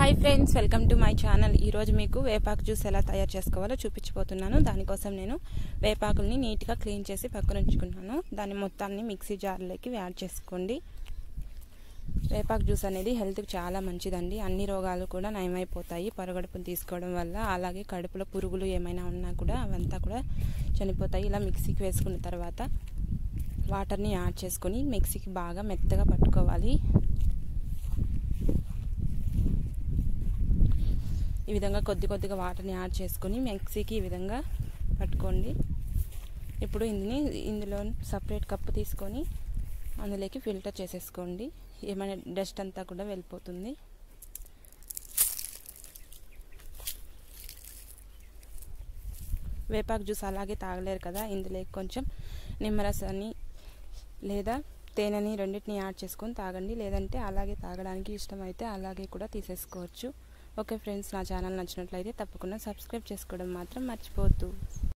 hi friends welcome to my channel ఈరోజు మీకు వేపాకు జ్యూస్ ఎలా తయారు చేసుకోవాలో చూపించబోతున్నాను దానికోసం నేను వేపాకుల్ని నీట్గా క్లీన్ చేసి పక్కన ఉంచుకున్నాను దాని మొత్తాన్ని మిక్సీ జార్లోకి యాడ్ చేసుకోండి వేపాకు జ్యూస్ అనేది హెల్త్కి చాలా మంచిదండి అన్ని రోగాలు కూడా నయమైపోతాయి పరగడుపును తీసుకోవడం వల్ల అలాగే కడుపులో పురుగులు ఏమైనా ఉన్నా కూడా అవంతా కూడా చనిపోతాయి ఇలా మిక్సీకి వేసుకున్న తర్వాత వాటర్ని యాడ్ చేసుకొని మిక్సీకి బాగా మెత్తగా పట్టుకోవాలి ఈ విధంగా కొద్ది కొద్దిగా వాటర్ని యాడ్ చేసుకొని మిక్సీకి ఈ విధంగా పట్టుకోండి ఇప్పుడు ఇందుని ఇందులో సపరేట్ కప్పు తీసుకొని అందులోకి ఫిల్టర్ చేసేసుకోండి ఏమైనా డస్ట్ అంతా కూడా వెళ్ళిపోతుంది వేపాకు జ్యూస్ అలాగే తాగలేరు కదా ఇందులో కొంచెం నిమ్మరసాన్ని లేదా తేనెని రెండింటిని యాడ్ చేసుకొని తాగండి లేదంటే అలాగే తాగడానికి ఇష్టమైతే అలాగే కూడా తీసేసుకోవచ్చు ఓకే ఫ్రెండ్స్ నా ఛానల్ నచ్చినట్లయితే తప్పకుండా సబ్స్క్రైబ్ చేసుకోవడం మాత్రం మర్చిపోవద్దు